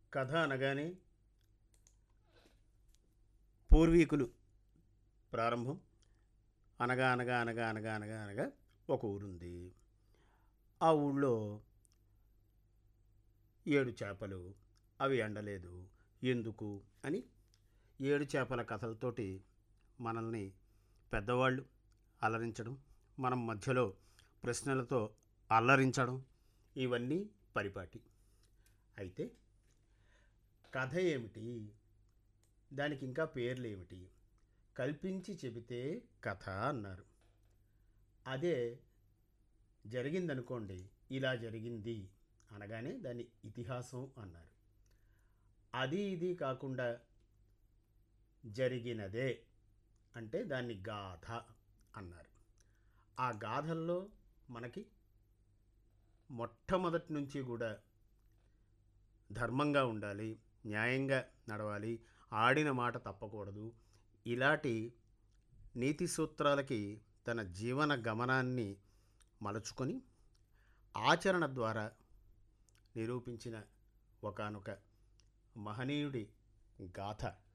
కథ అనగానే పూర్వీకులు ప్రారంభం అనగా అనగా అనగా అనగా అనగా అనగా ఒక ఊరుంది ఆ ఊళ్ళో ఏడు చేపలు అవి ఎండలేదు ఎందుకు అని ఏడు చేపల కథలతోటి మనల్ని పెద్దవాళ్ళు అలరించడం మనం మధ్యలో ప్రశ్నలతో అల్లరించడం ఇవన్నీ పరిపాటి అయితే కథ ఏమిటి దానికి ఇంకా పేర్లు ఏమిటి కల్పించి చెబితే కథ అన్నారు అదే జరిగిందనుకోండి ఇలా జరిగింది అనగానే దాన్ని ఇతిహాసం అన్నారు అది ఇది కాకుండా జరిగినదే అంటే దాన్ని గాథ అన్నారు ఆ గాథల్లో మనకి మొట్టమొదటి నుంచి కూడా ధర్మంగా ఉండాలి న్యాయంగా నడవాలి ఆడిన మాట తప్పకూడదు ఇలాంటి నీతి సూత్రాలకి తన జీవన గమనాన్ని మలుచుకొని ఆచరణ ద్వారా నిరూపించిన ఒకానొక మహనీయుడి గాథ